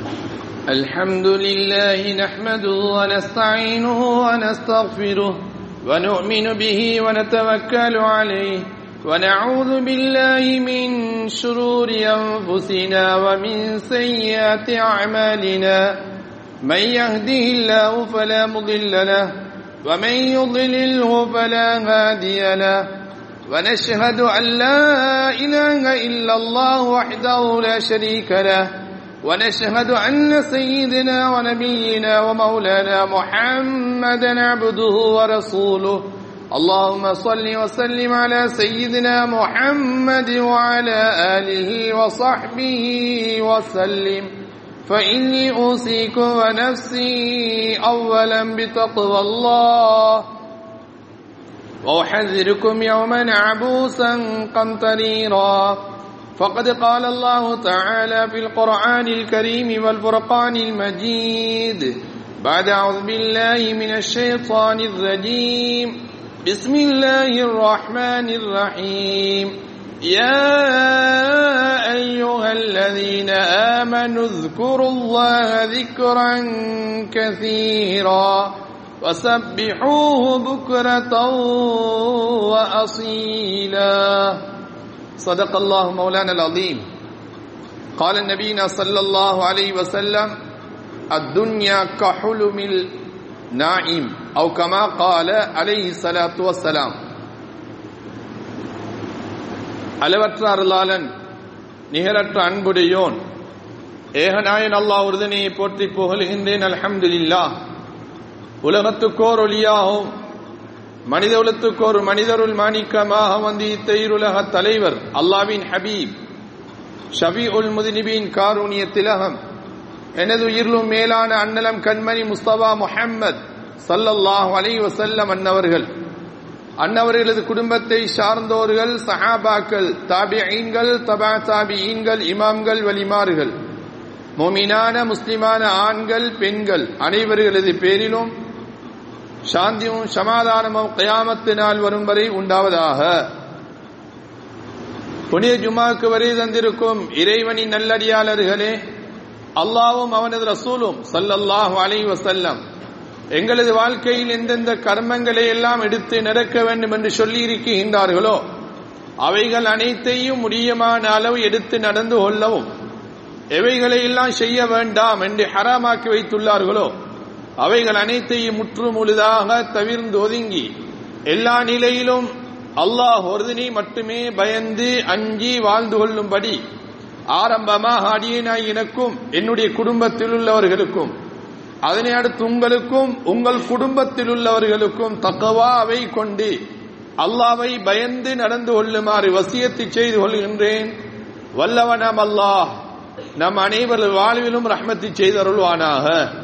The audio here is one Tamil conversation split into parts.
الحمد لله نحمده ونستعينه ونستغفره ونؤمن به ونتوكل عليه ونعوذ بالله من شرور أنفسنا ومن سيئات أعمالنا من يهده الله فلا مضل له ومن يضلله فلا هادي له ونشهد أن لا إله إلا الله وحده لا شريك له ونشهد أن سيدنا ونبينا ومولانا محمدا عبده ورسوله اللهم صل وسلم على سيدنا محمد وعلى آله وصحبه وسلم فإني أوصيكم ونفسي أولا بتقوى الله وأحذركم يوما عبوسا قمطريرا فقد قال الله تعالى في القرآن الكريم والفرقان المجيد بعد أعوذ بالله من الشيطان الرجيم بسم الله الرحمن الرحيم يا أيها الذين آمنوا اذكروا الله ذكرا كثيرا وسبحوه بكرة وأصيلا صدق الله مولانا العظيم قال النبينا صلى الله عليه وسلم الدنيا كحلم النائم أو كما قال عليه الصلاة والسلام அளவற்ற அருளாளன் நிகரற்ற அன்புடையோன் ஏகநாயன் அல்லாஹ் உறுதனையை போற்றி புகழ்கின்றேன் அல்ஹம்துலில்லா உலகத்துக்கோர் ஒளியாகவும் மனித உலகத்துக்கோர் மனிதருள் மாணிக்கமாக வந்து இத்தையுலக தலைவர் அல்லாவின் ஹபீப் ஷபி உல் முதினிபின் காரூணிய திலகம் எனது உயிரிலும் மேலான அன்னலம் கண்மணி முஸ்தபா முஹம்மத் சல்லல்லாஹு அலை வசல்லம் அன்னவர்கள் அன்னவர்களது குடும்பத்தை சார்ந்தோர்கள் சஹாபாக்கள் தாபியீன்கள் தபா தாபியீன்கள் இமாம்கள் வலிமார்கள் மோமினான முஸ்லிமான ஆண்கள் பெண்கள் அனைவர்களது பேரிலும் சாந்தியும் சமாதானமும் கயாமத்து நாள் வரும் வரை உண்டாவதாக புனித ஜுமாக்கு வரை தந்திருக்கும் இறைவனின் நல்லடியாளர்களே அல்லாவும் அவனது ரசூலும் சல்லல்லாஹு அலை வசல்லம் எங்களது வாழ்க்கையில் எந்தெந்த கர்மங்களை எல்லாம் எடுத்து நடக்க வேண்டும் என்று சொல்லி இருக்கின்றார்களோ அவைகள் அனைத்தையும் முடியமான அளவு எடுத்து நடந்து கொள்ளவும் எவைகளை எல்லாம் செய்ய வேண்டாம் என்று ஹராமாக்கி வைத்துள்ளார்களோ அவைகள் அனைத்தையும் முற்று முழுதாக தவிர்ந்து ஒதுங்கி எல்லா நிலையிலும் அல்லாஹ் ஒருதனை மட்டுமே பயந்து அஞ்சி வாழ்ந்து கொள்ளும்படி ஆரம்பமாக அடியனாய் எனக்கும் என்னுடைய குடும்பத்தில் உள்ளவர்களுக்கும் அதனை அடுத்து உங்களுக்கும் உங்கள் குடும்பத்தில் உள்ளவர்களுக்கும் தக்கவாவை கொண்டு அல்லாவை பயந்து நடந்து கொள்ளுமாறு வசியத்தை செய்து கொள்கின்றேன் வல்லவனம் அல்லாஹ் நம் அனைவரது வாழ்விலும் ரஹ்மத்தை செய்தருள்வானாக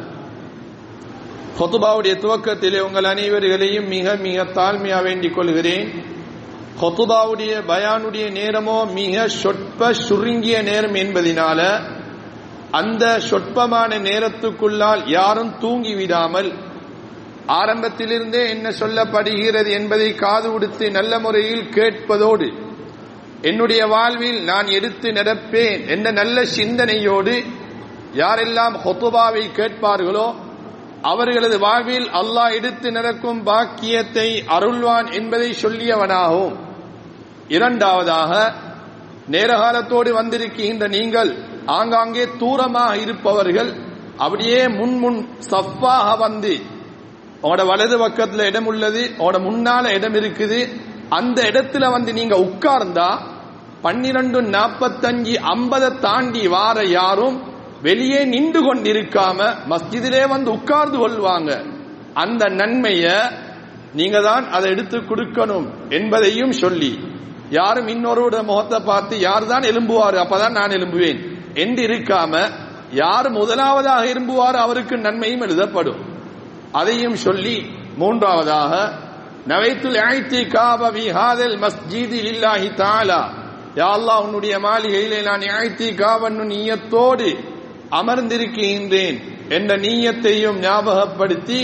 கொத்துபாவுடைய துவக்கத்திலே உங்கள் அனைவர்களையும் மிக மிக தாழ்மையா வேண்டிக் கொள்கிறேன் கொத்துபாவுடைய பயானுடைய நேரமோ மிக சொற்ப சுருங்கிய நேரம் என்பதனால அந்த சொற்பமான நேரத்துக்குள்ளால் யாரும் தூங்கி விடாமல் ஆரம்பத்திலிருந்தே என்ன சொல்லப்படுகிறது என்பதை காது கொடுத்து நல்ல முறையில் கேட்பதோடு என்னுடைய வாழ்வில் நான் எடுத்து நடப்பேன் என்ற நல்ல சிந்தனையோடு யாரெல்லாம் ஹொத்துபாவை கேட்பார்களோ அவர்களது வாழ்வில் அல்லாஹ் எடுத்து நடக்கும் பாக்கியத்தை அருள்வான் என்பதை சொல்லியவனாகவும் இரண்டாவதாக நேரகாலத்தோடு வந்திருக்கின்ற நீங்கள் ஆங்காங்கே தூரமாக இருப்பவர்கள் அப்படியே முன் முன் சஃப்பாக வந்து உங்களோட வலது பக்கத்துல இடம் உள்ளது உங்களோட முன்னால இடம் இருக்குது அந்த இடத்துல வந்து நீங்க உட்கார்ந்தா பன்னிரண்டு நாற்பத்தஞ்சு ஐம்பதை தாண்டி வார யாரும் வெளியே நின்று கொண்டிருக்காம மஸ்ஜிதிலே வந்து உட்கார்ந்து கொள்வாங்க அந்த நன்மைய நீங்க தான் அதை எடுத்து கொடுக்கணும் என்பதையும் சொல்லி யாரும் இன்னொருட முகத்தை பார்த்து யார் தான் எலும்புவாரு அப்பதான் நான் எலும்புவேன் என்று இருக்காம யார் முதலாவதாக இரும்புவார் அவருக்கு நன்மையும் எழுதப்படும் அதையும் சொல்லி மூன்றாவதாக நவைத்துல் ஆய்த்தி காபவி ஹாதல் மஸ்ஜிதி இல்லாஹி தாலா யா அல்லாஹ் உன்னுடைய மாளிகையிலே நான் ஆய்த்தி காவன்னு நீயத்தோடு அமர்ந்திருக்கின்றேன் என்ற நீயத்தையும் ஞாபகப்படுத்தி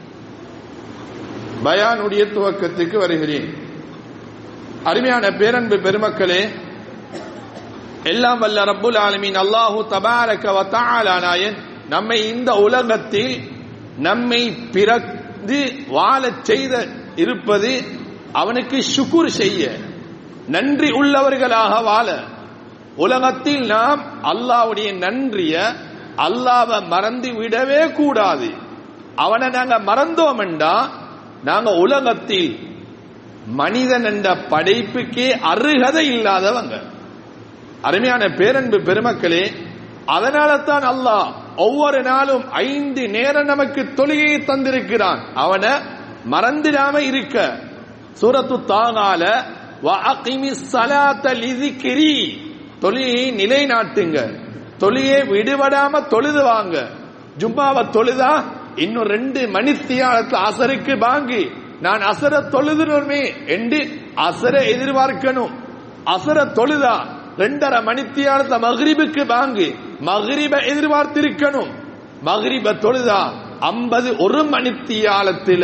பயானுடைய துவக்கத்துக்கு வருகிறேன் அருமையான பேரன்பு பெருமக்களே எல்லாம் வல்ல ரப்புல் ஆலமீன் அல்லாஹு தபாரக வ தஆலா நாயன் நம்மை இந்த உலகத்தில் நம்மை பிறந்து வாழச் செய்த இருப்பது அவனுக்கு சுக்குர் செய்ய நன்றி உள்ளவர்களாக வாழ உலகத்தில் நாம் அல்லாஹ்வுடைய நன்றிய அல்லாஹ்வை மறந்து விடவே கூடாது அவனை நாங்க மறந்தோம் என்றா நாங்க உலகத்தில் மனிதன் என்ற படைப்புக்கே அருகதை இல்லாதவங்க அருமையான பேரன்பு பெருமக்களே அதனால தான் அல்லாஹ் ஒவ்வொரு நாளும் ஐந்து நேரம் நமக்கு தொழுகையை தந்திருக்கிறான் அவனை மறந்துடாம இருக்க சூரத்து தாகால வஅகிமி ஸலாத்த லிذிக்ரி தொழுகையை நிலைநாட்டுங்க தொழுகையை விடுபடாம தொழுது வாங்க ஜும்மாவை தொழுதா இன்னும் ரெண்டு மணித்தியாலத்து அசருக்கு வாங்கி நான் அசர தொழுதுமே என்று அசர எதிர்பார்க்கணும் அசர தொழுதா ரெண்டரை மணித்தியாலத்த மகிரிபுக்கு வாங்கி மகிரிப எதிர்பார்த்திருக்கணும் மகிரிப தொழுதா ஐம்பது ஒரு மணித்தியாலத்துல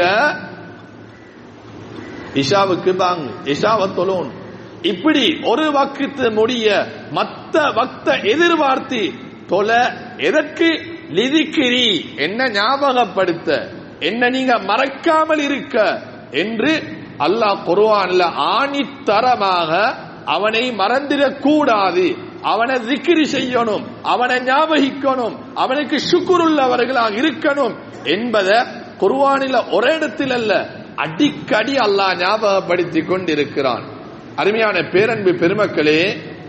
இஷாவுக்கு வாங்கு இஷாவை தொழணும் இப்படி ஒரு வக்து முடிய மத்த வக்த எதிர்பார்த்து தொல எதற்கு லிதிக்கிரி என்ன ஞாபகப்படுத்த என்ன நீங்க மறக்காமல் இருக்க என்று அல்லாஹ் குர்ஆன்ல ஆணித்தரமாக அவனை மறந்திடக் கூடாது அவனை திக்ரி செய்யணும் அவனை ஞாபகிக்கணும் அவனுக்கு சுக்குருள்ளவர்களாக இருக்கணும் என்பதை குர்ஆனில ஒரு இடத்தில் அல்ல அடிக்கடி அல்லாஹ் ஞாபகப்படுத்தி கொண்டிருக்கிறான் அருமையான பேரன்பு பெருமக்களே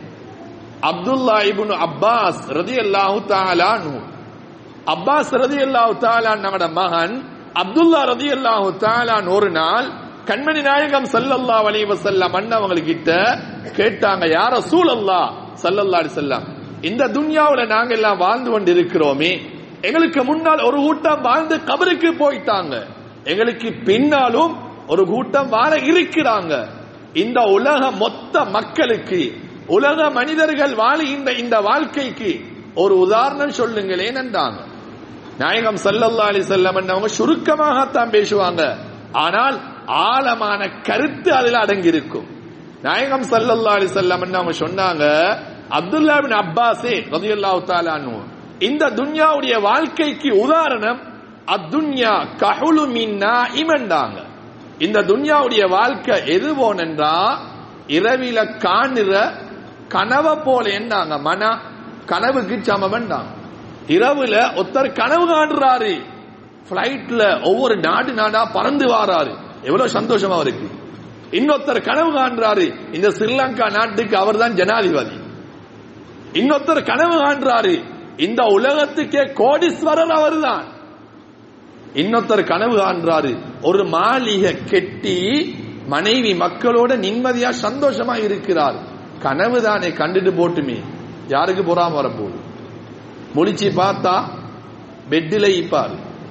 அப்துல்லா இப்னு அப்பாஸ் ரதியல்லாஹு தஆலா அன்ஹு அப்பாஸ் ரதியல்லாஹு தஆலா நம்மட மகன் அப்துல்லா ரதியல்லாஹு தஆலா ஒரு நாள் கண்மணி நாயகம் ஸல்லல்லாஹு அலைஹி வஸல்லம் அண்ணவங்க கிட்ட கேட்டாங்க யார ரசூலல்லாஹ் ஸல்லல்லாஹு அலைஹி வஸல்லம் இந்த துன்யாவுல நாங்க எல்லாம் வாழ்ந்து கொண்டு இருக்கிறோமே எங்களுக்கு முன்னால் ஒரு கூட்டம் வாழ்ந்து கபருக்கு போயிட்டாங்க எங்களுக்கு பின்னாலும் ஒரு கூட்டம் வாழ இருக்கிறாங்க இந்த உலக மொத்த மக்களுக்கு உலக மனிதர்கள் வாழுகின்ற இந்த வாழ்க்கைக்கு ஒரு உதாரணம் சொல்லுங்களேன் என்றாங்க நாயகம் சல்லல்லா அலி செல்லம் அவங்க சுருக்கமாகத்தான் பேசுவாங்க ஆனால் ஆழமான கருத்து அதுல அடங்கி இருக்கும் நாயகம் சல்லல்லா அலி செல்லம் அவங்க சொன்னாங்க அப்துல்லா பின் அப்பாஸே ரதியல்லாஹு தாலானு இந்த துன்யாவுடைய வாழ்க்கைக்கு உதாரணம் அத்துன்யா கஹுலு மின்னா இமண்டாங்க இந்த துன்யாவுடைய வாழ்க்கை எது போனென்றா இரவில காணுற கனவை போல என்னாங்க மன கனவுக்கு சமவன்டாங்க இரவுல ஒருத்தர் கனவு காண்றாரு பிளைட்ல ஒவ்வொரு நாடு நாடா பறந்து வாராரு எவ்வளவு சந்தோஷமா இருக்கு இன்னொருத்தர் கனவு காண்றாரு இந்த ஸ்ரீலங்கா நாட்டுக்கு அவர் தான் ஜனாதிபதி இன்னொருத்தர் கனவு காண்றாரு இந்த உலகத்துக்கே கோடீஸ்வரர் அவர்தான் இன்னொருத்தர் கனவு காண்றாரு ஒரு மாளிகை கெட்டி மனைவி மக்களோட நிம்மதியா சந்தோஷமா இருக்கிறார் கனவு தானே கண்டுட்டு போட்டுமே யாருக்கு பொறாம வரப்போகுது முழிச்சு பார்த்தா பெட்டில் இப்பாரு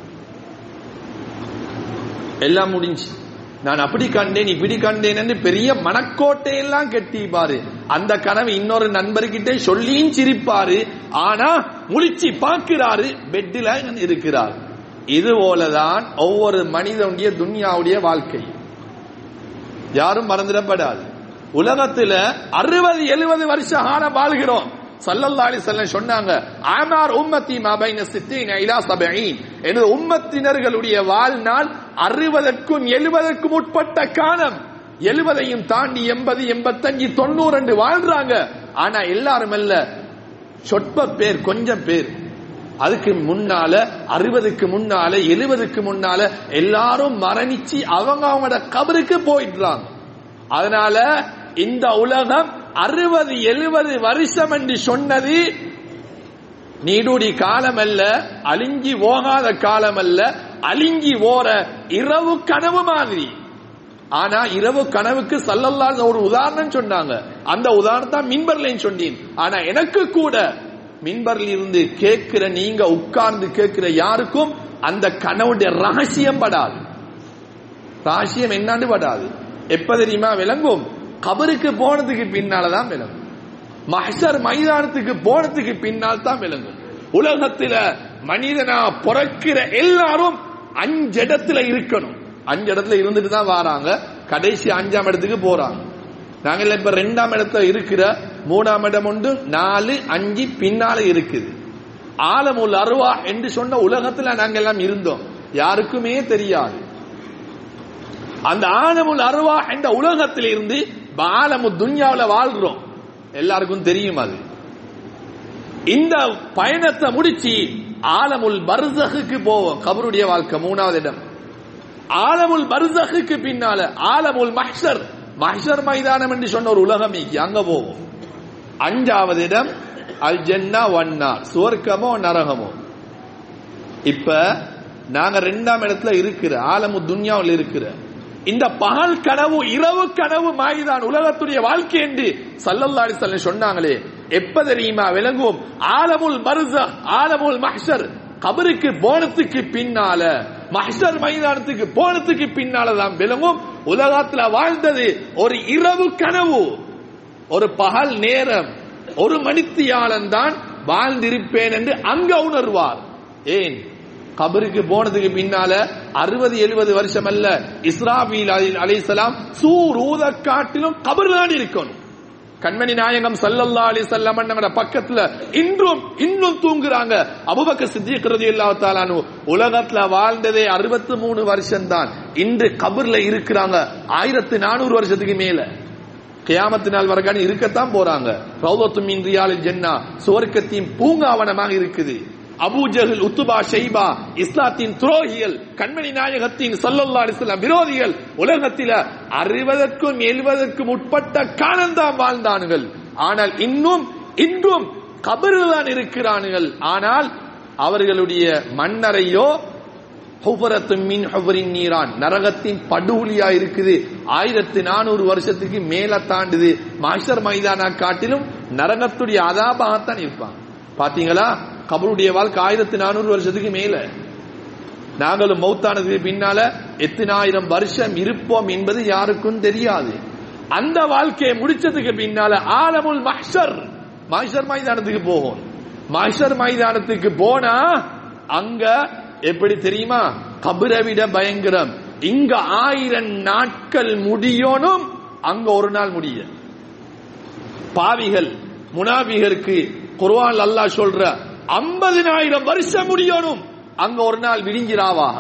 எல்லாம் முடிஞ்சு நான் அப்படி கண்டேன் இப்படி கண்டேன் பெரிய மனக்கோட்டையெல்லாம் கெட்டி பாரு அந்த கனவு இன்னொரு நண்பர்கிட்ட சொல்லியும் சிரிப்பாரு ஆனா முழிச்சு பார்க்கிறாரு பெட்டில இருக்கிறார் இது போலதான் ஒவ்வொரு மனிதனுடைய துன்யாவுடைய வாழ்க்கை யாரும் மறந்துடப்படாது உலகத்துல அறுபது எழுபது வருஷ காலம் வாழ்கிறோம் சல்லல்லா அலி செல்லம் சொன்னாங்க ஆமார் உம்மத்தி மாபைன சித்தீன் இலா சபைன் எனது உம்மத்தினர்களுடைய வாழ்நாள் அறுபதற்கும் எழுபதற்கும் உட்பட்ட காலம் எழுபதையும் தாண்டி எண்பது எண்பத்தஞ்சு தொண்ணூறு ரெண்டு வாழ்றாங்க ஆனா எல்லாரும் அல்ல சொற்ப பேர் கொஞ்சம் பேர் அதுக்கு முன்னால அறுபதுக்கு முன்னால எழுபதுக்கு முன்னால எல்லாரும் மரணிச்சு அவங்க அவங்களோட கபருக்கு போயிடுறாங்க அதனால இந்த உலகம் அறுபது எழுபது வருஷம் என்று சொன்னது நீடுடி காலம் அல்ல அழிஞ்சி போகாத காலம் அல்ல அழிஞ்சி ஓர இரவு கனவு மாதிரி ஆனா இரவு கனவுக்கு சல்லல்லா ஒரு உதாரணம் சொன்னாங்க அந்த உதாரணத்தை மின்பர்லையும் சொன்னேன் ஆனா எனக்கு கூட மின்பரில் இருந்து கேட்கிற நீங்க உட்கார்ந்து கேட்கிற யாருக்கும் அந்த கனவுடைய ரகசியம் படாது ரகசியம் என்னாண்டு படாது எப்ப தெரியுமா விளங்கும் கபருக்கு போனதுக்கு பின்னாலதான் விளங்கும் மஹர் மைதானத்துக்கு போனதுக்கு பின்னால் தான் விளங்கும் உலகத்துல மனிதனா பிறக்கிற எல்லாரும் அஞ்சு இடத்துல இருக்கணும் அஞ்சு இடத்துல இருந்துட்டு தான் வராங்க கடைசி அஞ்சாம் இடத்துக்கு போறாங்க நாங்கள் இப்ப ரெண்டாம் இடத்துல இருக்கிற மூணாம் இடம் உண்டு நாலு அஞ்சு பின்னால இருக்குது ஆலமுல் அருவா என்று சொன்ன உலகத்துல நாங்க எல்லாம் இருந்தோம் யாருக்குமே தெரியாது அந்த ஆலமுல் அருவா என்ற உலகத்தில் இருந்து ஆலமு துன்யாவுல வாழ்றோம் எல்லாருக்கும் தெரியும் அது இந்த பயணத்தை முடிச்சு ஆலமுல் பர்சகுக்கு போவோம் கபருடைய வாழ்க்கை மூணாவது இடம் ஆலமுல் பர்சகுக்கு பின்னால ஆலமுல் மஹ்ஷர் மஹ்ஷர் மைதானம் என்று சொன்ன ஒரு உலகம் இருக்கு அங்க போவோம் அஞ்சாவது இடம் அல் ஜன்னா வன்னா சுவர்க்கமோ நரகமோ இப்ப நாங்க ரெண்டாம் இடத்துல இருக்கிற ஆலமு துன்யாவில் இருக்கிற இந்த பகல் கனவு இரவு கனவு மாய்தான் உலகத்துடைய வாழ்க்கை என்று சல்லல்லா அலிஸ்வல்லம் சொன்னாங்களே எப்ப தெரியுமா விளங்குவோம் ஆலமுல் மருச ஆலமுல் மஹ்ஷர் கபருக்கு போனத்துக்கு பின்னால மஹ்ஷர் மைதானத்துக்கு போனத்துக்கு பின்னால தான் விளங்கும் உலகத்துல வாழ்ந்தது ஒரு இரவு கனவு ஒரு பகல் நேரம் ஒரு மணித்தியாளன் தான் வாழ்ந்திருப்பேன் என்று அங்க உணர்வார் ஏன் கபருக்கு போனதுக்கு பின்னால அறுபது எழுபது வருஷம் அல்ல இஸ்ராபீல் அலிசலாம் சூர் ஊத காட்டிலும் கபர் தான் இருக்கணும் கண்மணி நாயகம் சல்லல்லா அலி சல்லம் பக்கத்துல இன்றும் இன்னும் தூங்குறாங்க அபுபக்க சித்திக்கிறது இல்லாத்தாலானு உலகத்துல வாழ்ந்ததே அறுபத்தி மூணு வருஷம் தான் இன்று கபர்ல இருக்கிறாங்க ஆயிரத்தி நானூறு வருஷத்துக்கு மேல கியாமத்து நாள் வரைக்கான இருக்கத்தான் போறாங்க ரௌதத்து மீன் ரியாலில் ஜென்னா சுவர்க்கத்தின் பூங்காவனமாக இருக்குது அபூஜஹில் உத்துபா ஷைபா இஸ்லாத்தின் துரோகிகள் கண்மணி நாயகத்தின் சல்லல்லா அலிஸ்லாம் விரோதிகள் உலகத்தில அறுபதற்கும் எழுபதற்கும் உட்பட்ட காலம்தான் வாழ்ந்தானுங்கள் ஆனால் இன்னும் இன்றும் கபரில் தான் இருக்கிறானுங்கள் ஆனால் அவர்களுடைய மண்ணறையோ மின் ஹுபரின் நீரான் நரகத்தின் படுகொலியா இருக்குது ஆயிரத்தி நானூறு வருஷத்துக்கு மேல தாண்டுது மாஸ்டர் மைதானா காட்டிலும் நரகத்துடைய அதாபாகத்தான் இருப்பாங்க பாத்தீங்களா கபருடைய வாழ்க்கை ஆயிரத்தி நானூறு வருஷத்துக்கு மேல நாங்களும் மௌத்தானதுக்கு பின்னால எத்தனாயிரம் வருஷம் இருப்போம் என்பது யாருக்கும் தெரியாது அந்த வாழ்க்கையை முடிச்சதுக்கு பின்னால ஆலமுல் மஹ்ஷர் மஹ்ஷர் மைதானத்துக்கு போகும் மஹ்ஷர் மைதானத்துக்கு போனா அங்க எப்படி தெரியுமா கபிரை விட பயங்கரம் இங்க ஆயிரம் நாட்கள் முடியணும் அங்க ஒரு நாள் முடிய பாவிகள் முனாபிகளுக்கு குர்வான் அல்லாஹ் சொல்ற ஐம்பதினாயிரம் வருஷம் முடியணும் அங்க ஒரு நாள் விடிஞ்சிராவாக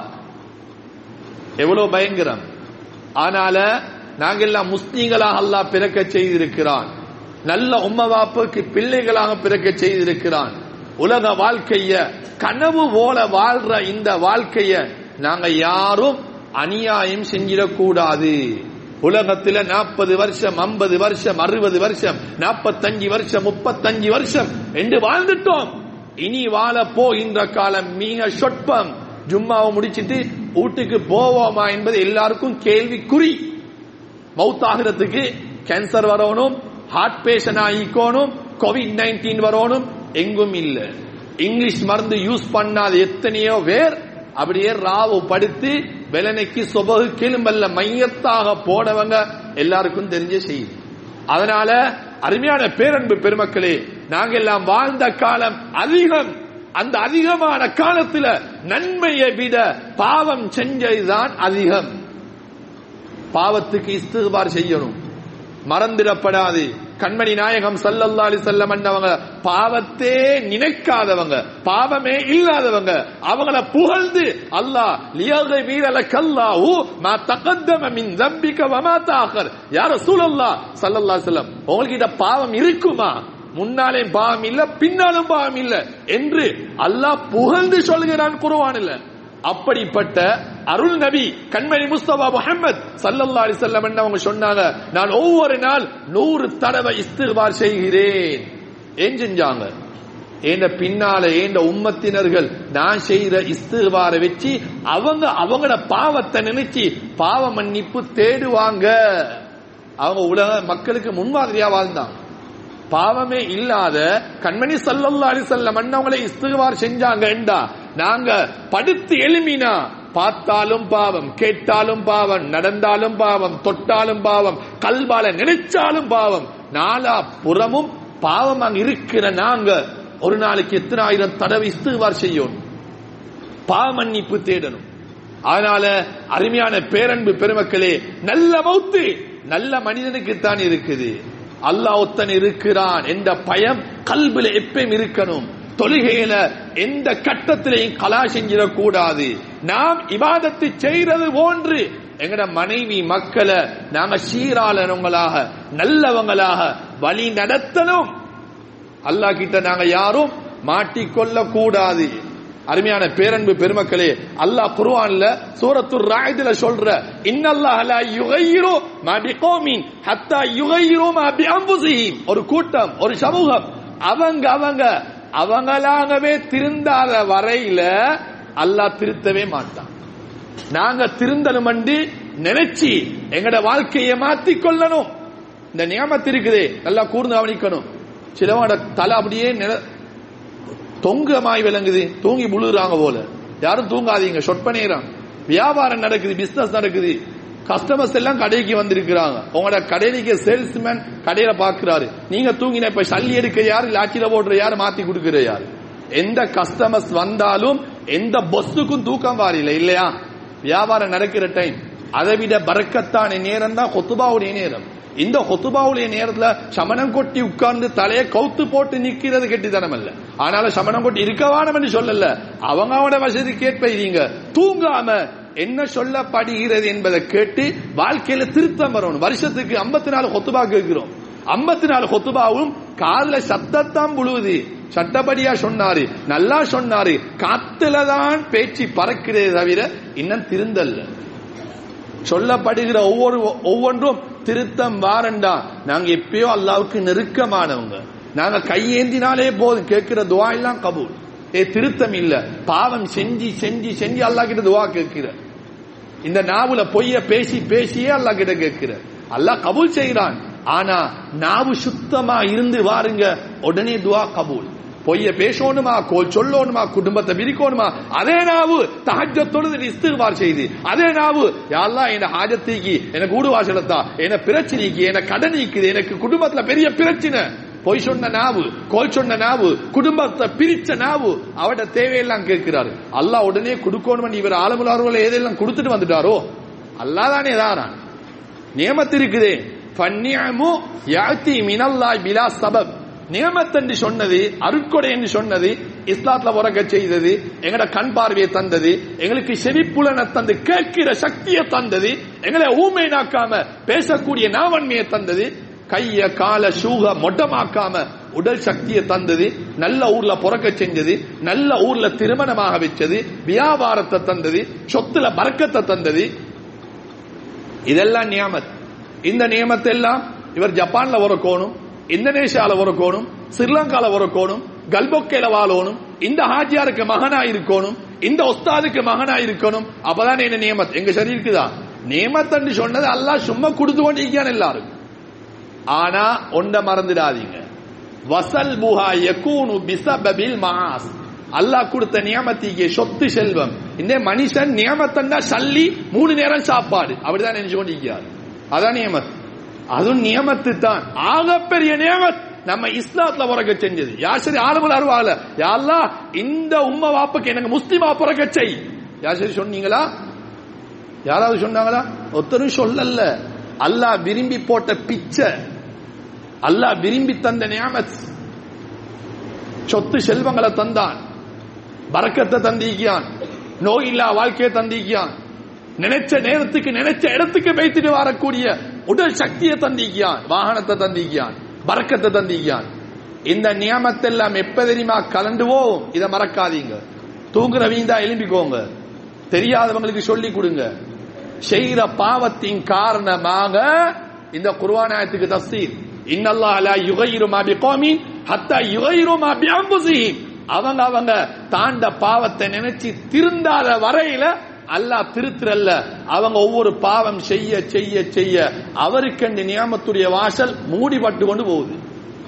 எவ்வளவு பயங்கரம் ஆனால நாங்கெல்லாம் முஸ்லீம்களாக அல்லாஹ் பிறக்க செய்திருக்கிறான் நல்ல உம்மவாப்புக்கு பிள்ளைகளாக பிறக்க செய்திருக்கிறான் உலக வாழ்க்கைய கனவு போல வாழ்ற இந்த வாழ்க்கைய நாங்க யாரும் அநியாயம் செஞ்சிடக்கூடாது உலகத்துல நாற்பது வருஷம் ஐம்பது வருஷம் அறுபது வருஷம் நாற்பத்தஞ்சு வருஷம் முப்பத்தஞ்சு வருஷம் என்று வாழ்ந்துட்டோம் இனி வாழ போகின்ற காலம் மிக சொற்பம் ஜும்மாவை முடிச்சிட்டு வீட்டுக்கு போவோமா என்பது எல்லாருக்கும் கேள்விக்குறி மவுத்தாகிறதுக்கு கேன்சர் வரணும் ஹார்ட் பேஷன் ஆகிக்கணும் கோவிட் நைன்டீன் வரணும் எங்கும் இல்ல இங்கிலீஷ் மருந்து யூஸ் பண்ணாத எத்தனையோ பேர் அப்படியே ராவு படுத்து வெலனைக்கு சொபகு கிளும்பல்ல மையத்தாக போனவங்க எல்லாருக்கும் தெரிஞ்ச செய்தி அதனால அருமையான பேரன்பு பெருமக்களே நாங்க எல்லாம் வாழ்ந்த காலம் அதிகம் அந்த அதிகமான காலத்துல நன்மையை விட பாவம் செஞ்சதுதான் அதிகம் பாவத்துக்கு இஸ்திகார் செய்யணும் மறந்திடப்படாது கண்மணி நாயகம் சல்லல்லா அலி செல்லம் அவங்க பாவத்தே நினைக்காதவங்க பாவமே இல்லாதவங்க அவங்கள புகழ்ந்து அல்லாஹ் லியகை வீரல கல்லாஹு மா தகத்தம மின் தம்பிக்க வமா தாகர் யார சூழல்லா சல்லல்லா செல்லம் உங்ககிட்ட பாவம் இருக்குமா முன்னாலே பாவம் இல்ல பின்னாலும் பாவம் இல்ல என்று அல்லாஹ் புகழ்ந்து சொல்கிறான் குருவானில் அப்படிப்பட்ட அருள் நபி கண்மணி முஸ்தபா முகமது சல்லல்லா அலி செல்லம் அவங்க சொன்னாங்க நான் ஒவ்வொரு நாள் நூறு தடவை இஸ்திகார் செய்கிறேன் ஏன் செஞ்சாங்க ஏண்ட பின்னால ஏண்ட உம்மத்தினர்கள் நான் செய்யற இஸ்திகாரை வச்சு அவங்க அவங்களோட பாவத்தை நினைச்சு பாவ மன்னிப்பு தேடுவாங்க அவங்க உலக மக்களுக்கு முன்மாதிரியா வாழ்ந்தாங்க பாவமே இல்லாத கண்மணி சல்லல்லா அலி செல்லம் அண்ணவங்களை இஸ்திகார் செஞ்சாங்கண்டா நாங்க படுத்து எழுமினா பார்த்தாலும் பாவம் கேட்டாலும் பாவம் நடந்தாலும் பாவம் தொட்டாலும் பாவம் கல்வால நினைச்சாலும் பாவம் நாலா புறமும் பாவம் அங்க இருக்கிற நாங்க ஒரு நாளைக்கு எத்தனை ஆயிரம் தடவை இஸ்திகார் செய்யணும் பாவ மன்னிப்பு தேடணும் அதனால அருமையான பேரன்பு பெருமக்களே நல்ல மௌத்து நல்ல மனிதனுக்கு தான் இருக்குது அல்லாஹ் ஒத்தன் இருக்கிறான் என்ற பயம் கல்வில எப்பயும் இருக்கணும் தொழுகையில எந்த கட்டத்திலையும் கலா செஞ்சிடக்கூடாது நாம் இபாதத்தை செய்யறது போன்று எங்கட மனைவி மக்களை நாங்க சீராளனவங்களாக நல்லவங்களாக வழி நடத்தணும் அல்லாஹ் கிட்ட நாங்க யாரும் மாட்டிக்கொள்ள கூடாது அருமையான பேரன்பு பெருமக்களே அல்லாஹ் குர்ஆன்ல சூரத்துர் ராயிதுல சொல்ற இன்னல்லாஹ லா யுகையிரு மா பிகௌமின் ஹத்தா யுகையிரு மா பிஅன்ஃபுஸிஹிம் ஒரு கூட்டம் ஒரு சமூகம் அவங்க அவங்க அவங்களாகவே திருந்தாத வரையில அல்லாஹ் திருத்தவே மாட்டான் நாங்க திருந்தணுமண்டி நினைச்சு எங்கட வாழ்க்கையை மாத்திக் கொள்ளணும் இந்த நியமத்து இருக்குதே நல்லா கூர்ந்து கவனிக்கணும் சிலவங்களோட தலை அப்படியே நில- தொங்கமாய் விளங்குது தூங்கி முழுறாங்க போல யாரும் தூங்காதீங்க சொற்ப நேரம் வியாபாரம் நடக்குது பிசினஸ் நடக்குது கஸ்டமர்ஸ் எல்லாம் கடைக்கு வந்திருக்கிறாங்க உங்களோட கடைக்கு சேல்ஸ்மேன் கடையில பாக்குறாரு நீங்க தூங்கின இப்ப சல்லி எடுக்க யாரு லாச்சில போடுற யாரு மாத்தி கொடுக்கிற யாரு எந்த கஸ்டமர்ஸ் வந்தாலும் எந்த பொஸ்ஸுக்கும் தூக்கம் வாரில்லை இல்லையா வியாபாரம் நடக்கிற டைம் அதை விட பறக்கத்தான நேரம் தான் கொத்துபாவுடைய நேரம் இந்த கொத்துபாவுடைய நேரத்துல சமணம் கொட்டி உட்கார்ந்து தலையை கவுத்து போட்டு நிக்கிறது கெட்டித்தனம் அல்ல ஆனாலும் சமணம் கொட்டி இருக்கவானு சொல்லல அவங்க அவனோட வசதி கேட்பீங்க தூங்காம என்ன சொல்லப்படுகிறது என்பதை கேட்டு வாழ்க்கையில திருத்தம் வரணும் வருஷத்துக்கு 54 நாலு கொத்துபா கேட்கிறோம் 54 நாலு கொத்துபாவும் காதுல சத்தத்தான் புழுவுது சட்டப்படியா சொன்னாரு நல்லா சொன்னாரு காத்துலதான் பேச்சு பறக்கிறதே தவிர இன்னும் திருந்தல்ல சொல்லப்படுகிற ஒவ்வொரு ஒவ்வொன்றும் திருத்தம் வாரண்டா நாங்க எப்பயோ அல்லாவுக்கு நெருக்கமானவங்க நாங்க கையேந்தினாலே போதும் கேட்கிற துவா எல்லாம் கபூல் ஏ திருத்தம் இல்ல பாவம் செஞ்சு செஞ்சு செஞ்சு அல்லாஹ் கிட்ட துவா கேட்கிற இந்த நாவுல பொய்ய பேசி பேசியே அல்லாஹ் கிட்ட கேட்கிற அல்லாஹ் கபூல் செய்கிறான் ஆனா நாவு சுத்தமா இருந்து வாருங்க உடனே துவா கபூல் பொய்ய பேசணுமா கோல் சொல்லணுமா குடும்பத்தை விரிக்கணுமா அதே நாவு தஹஜ்ஜத்தோடு இஸ்திக்பார் செய்து அதே நாவு யாரெல்லாம் என்ன ஹாஜத்திக்கு எனக்கு ஊடு வாசலத்தா என்ன பிரச்சனைக்கு என்ன கடன் இருக்குது எனக்கு குடும்பத்துல பெரிய பிரச்சனை பொய் சொன்ன நாவு கோல் சொன்ன நாவு குடும்பத்தை பிரிச்ச நாவு அவட தேவையெல்லாம் கேட்கிறாரு அல்லாஹ் உடனே கொடுக்கணும் இவர் ஆலமுலார்களை எதெல்லாம் கொடுத்துட்டு வந்துட்டாரோ அல்லாஹ் தானே தாரான் நியமத்து இருக்குதே ஃபன்னியமு யாத்தி மினல்லாய் பிலா சபப் நியமத் என்று சொன்னது அருட்கொடை என்று சொன்னது இஸ்லாத்துல உறக்க செய்தது எங்கட கண் பார்வையை தந்தது எங்களுக்கு செவிப்புலனை தந்து கேட்கிற சக்தியை தந்தது எங்களை ஊமை நாக்காம பேசக்கூடிய நாவன்மையை தந்தது கைய கால சூக மொட்டமாக்காம உடல் சக்தியை தந்தது நல்ல ஊர்ல பிறக்க செஞ்சது நல்ல ஊர்ல திருமணமாக வச்சது வியாபாரத்தை தந்தது சொத்துல பறக்கத்தை தந்தது இதெல்லாம் நியமத் இந்த நியமத்தை எல்லாம் இவர் ஜப்பான்ல உறக்கணும் இந்தோனேஷியால உறக்கணும் ஸ்ரீலங்கால உறக்கணும் கல்பொக்கையில வாழணும் இந்த ஹாஜியாருக்கு மகனா இருக்கணும் இந்த ஒஸ்தாதுக்கு மகனா இருக்கணும் அப்பதான் என்ன நியமத் எங்க சரி இருக்குதா நியமத்தன்னு சொன்னது அல்லாஹ் சும்மா கொடுத்து கொண்டு இருக்கான் எல்லாரும் ஆனா ஒண்ட மறந்துடாதீங்க வசல் புஹா யகூனு பிசபபில் மாஸ் அல்லாஹ் கொடுத்த நியமத்திக்கு சொத்து செல்வம் இந்த மனுஷன் நியமத்தண்டா சல்லி மூணு நேரம் சாப்பாடு அப்படிதான் நினைச்சு கொண்டிருக்கிறார் அதான் நியமத் அதுவும் நியமத்து தான் ஆகப்பெரிய நியமத் நம்ம இஸ்லாத்துல பிறக்க செஞ்சது யார் சரி ஆளுமல் அருவால யாரெல்லாம் இந்த உம்ம வாப்புக்கு எனக்கு முஸ்லிமா பிறக்க செய் யார் சரி சொன்னீங்களா யாராவது சொன்னாங்களா ஒருத்தரும் சொல்லல அல்லாஹ் விரும்பி போட்ட பிச்சை அல்லாஹ் விரும்பி தந்த நியாமத் சொத்து செல்வங்களை தந்தான் பறக்கத்தை தந்திக்கியான் நோய் இல்லா வாழ்க்கையை தந்திக்கியான் நினைச்ச நேரத்துக்கு நினைச்ச இடத்துக்கு வைத்துட்டு வரக்கூடிய உடல் சக்தியை தந்திக்கியான் வாகனத்தை தந்திக்கியான் பறக்கத்தை தந்திக்கியான் இந்த நியமத்தெல்லாம் எப்ப தெரியுமா கலண்டுவோம் இதை மறக்காதீங்க தூங்குறவங்க தான் எழும்பிக்கோங்க தெரியாதவங்களுக்கு சொல்லி கொடுங்க செய்கிற பாவத்தின் காரணமாக இந்த குர்வானாயத்துக்கு தஸ்தீர் இன்னல்லாஹ் லா யுகையிரு மா பிகௌமின் ஹத்தா யுகையிரு மா பிஅன்ஃபுஸிஹிம் அவங்க அவங்க தாண்ட பாவத்தை நினைச்சு திருந்தாத வரையில அல்லாஹ் திருத்துறல்ல அவங்க ஒவ்வொரு பாவம் செய்ய செய்ய செய்ய அவருக்கென்று நியாமத்துடைய வாசல் மூடிப்பட்டு கொண்டு போகுது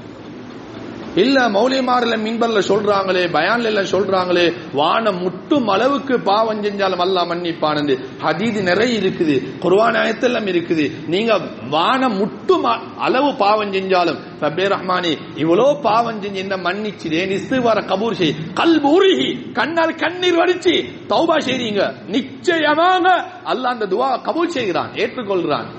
இல்ல மௌலிமாரில மின்பர்ல சொல்றாங்களே பயான்ல எல்லாம் சொல்றாங்களே வானம் முட்டும் அளவுக்கு பாவம் செஞ்சாலும் அல்லா மன்னிப்பானது ஹதீது நிறைய இருக்குது குர்வானாயத்தெல்லாம் இருக்குது நீங்க வானம் முட்டும் அ- அளவு பாவம் செஞ்சாலும் ரப்பே ரஹ்மானி இவ்வளோ பாவம் செஞ்சு என்ன மன்னிச்சுதே நிஸ்துவார கபூர் செய் கல் உருகி கண்ணால் கண்ணீர் வடிச்சு தௌபா செய்றீங்க நிச்சயமாக அல்லாஹ் அந்த துவா கபூல் செய்கிறான் ஏற்றுக்கொள்கிறான்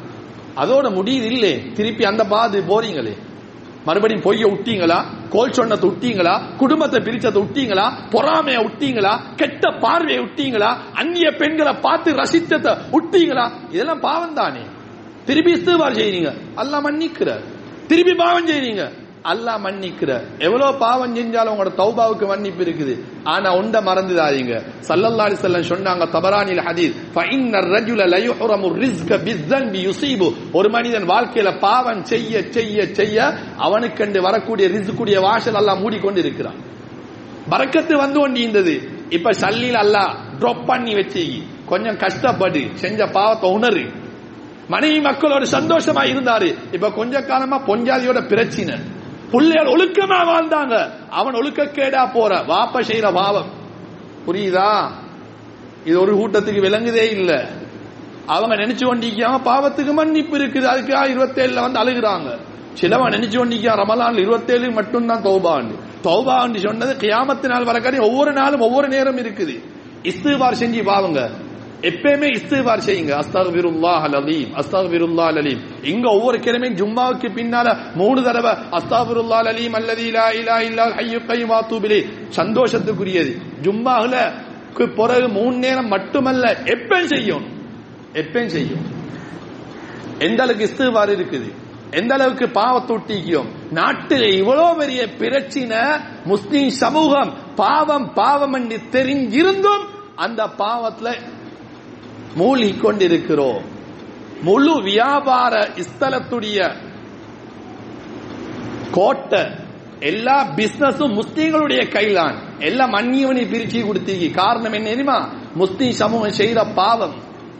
அதோட முடியுது இல்லே திருப்பி அந்த பாது போறீங்களே மறுபடியும் பொய்ய விட்டீங்களா கோல் சொன்னத்தை விட்டீங்களா குடும்பத்தை பிரிச்சதை விட்டீங்களா பொறாமைய விட்டீங்களா கெட்ட பார்வையை விட்டீங்களா அந்நிய பெண்களை பார்த்து ரசித்ததை விட்டீங்களா இதெல்லாம் பாவம் தானே திருப்பி இஸ்திவார் செய்றீங்க அல்லாஹ் மன்னிக்கிற திருப்பி பாவம் செய்றீங்க அல்லாஹ் மன்னிக்கிற எவ்வளவு பாவம் செஞ்சாலும் உங்களோட தௌபாவுக்கு மன்னிப்பு இருக்குது ஆனா உண்ட மறந்துடாதீங்க சல்லல்லாஹு அலைஹி வஸல்லம் சொன்னாங்க தபரானில் ஹதீஸ் ஃபஇன்ன ரஜுல ல யுஹ்ரமு ரிஸ்க பிஸ்ஸன்பி யுஸீபு ஒரு மனிதன் வாழ்க்கையில பாவம் செய்ய செய்ய செய்ய அவனுக்கென்று வரக்கூடிய ரிஸ்குடைய வாசல் அல்லாஹ் மூடிக்கொண்டு இருக்கிறான் பரக்கத்து வந்து கொண்டு இருந்தது இப்ப சல்லில் அல்லாஹ் ட்ராப் பண்ணி வச்சு கொஞ்சம் கஷ்டப்படு செஞ்ச பாவத்தை உணரு மனைவி மக்களோட சந்தோஷமா இருந்தாரு இப்ப கொஞ்ச காலமா பொஞ்சாதியோட பிரச்சனை பிள்ளைகள் ஒழுக்கமா வாழ்ந்தாங்க அவன் ஒழுக்கக்கேடா போற வாப்ப செய்யற பாவம் புரியுதா இது ஒரு கூட்டத்துக்கு விளங்குதே இல்ல அவங்க நினைச்சு கொண்டிருக்காங்க பாவத்துக்கு மன்னிப்பு இருக்குது அதுக்காக இருபத்தேழுல வந்து அழுகுறாங்க சிலவன் நினைச்சு கொண்டிருக்கான் ரமலான் இருபத்தேழு மட்டும்தான் தௌபாண்டு தௌபாண்டு சொன்னது கியாமத்து நாள் வரக்காடி ஒவ்வொரு நாளும் ஒவ்வொரு நேரம் இருக்குது இஸ்திபார் செஞ்சு பாவங்க எப்பயுமே இஸ்திபார் செய்யுங்க அஸ்தக்பிருல்லாஹ் அலீம் அஸ்தக்பிருல்லாஹ் அலீம் இங்க ஒவ்வொரு கிழமையும் ஜும்மாவுக்கு பின்னால மூணு தடவை அஸ்தக்பிருல்லாஹ் அலீம் அல்லதி லா இலாஹ இல்லல் ஹய்யுல் கய்யூம் வஅத்தூபு இலைஹ் சந்தோஷத்துக்குரியது ஜும்மாவுல பிறகு மூணு நேரம் மட்டுமல்ல எப்பயும் செய்யும் எப்பயும் செய்யும் எந்த அளவுக்கு இஸ்திபார் இருக்குது எந்த அளவுக்கு பாவத்தை ஒட்டிக்கும் நாட்டில் இவ்வளவு பெரிய பிரச்சனை முஸ்லிம் சமூகம் பாவம் பாவம் என்று தெரிஞ்சிருந்தும் அந்த பாவத்துல மூழ்கி கொண்டிருக்கிறோம் முழு வியாபார ஸ்தலத்துடைய கோட்டை எல்லா பிசினஸும் முஸ்லீம்களுடைய கையிலான் எல்லாம் மன்னியவனை பிரிச்சு கொடுத்தீங்க காரணம் என்ன தெரியுமா முஸ்லீம் சமூகம் செய்யற பாவம்